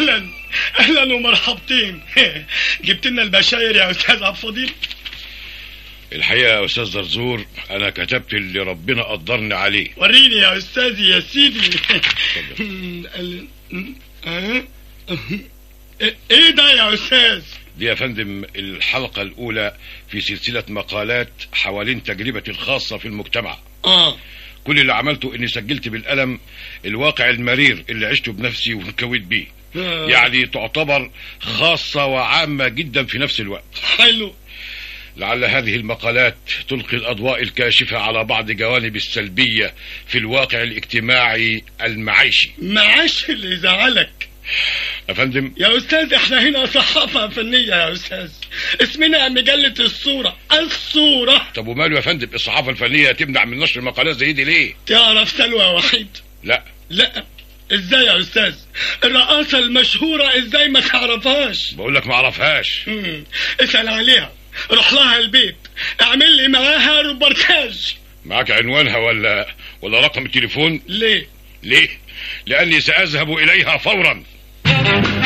اهلا اهلا ومرحبتين جبت لنا البشاير يا استاذ عبد الفضيل الحقيقة يا أستاذ زرزور أنا كتبت اللي ربنا قدرني عليه وريني يا استاذي يا سيدي ال- أه؟ ايه ده يا استاذ دي يا فندم الحلقة الأولى في سلسلة مقالات حوالين تجربتي الخاصة في المجتمع اه كل اللي عملته إني سجلت بالقلم الواقع المرير اللي عشته بنفسي وانكويت بيه آه. يعني تعتبر خاصة وعامة جدا في نفس الوقت حلو لعل هذه المقالات تلقي الأضواء الكاشفة على بعض جوانب السلبية في الواقع الاجتماعي المعيشي معاش اللي زعلك يا فندم يا استاذ احنا هنا صحافة فنية يا استاذ اسمنا مجلة الصورة الصورة طب وماله يا فندم الصحافة الفنية تمنع من نشر مقالات زي دي ليه تعرف سلوى وحيد لا لا ازاي يا استاذ الرقاصة المشهورة ازاي ما تعرفهاش بقول لك ما اعرفهاش مم. اسأل عليها روح لها البيت اعمل لي معاها روبرتاج معاك عنوانها ولا ولا رقم التليفون ليه ليه لاني ساذهب اليها فورا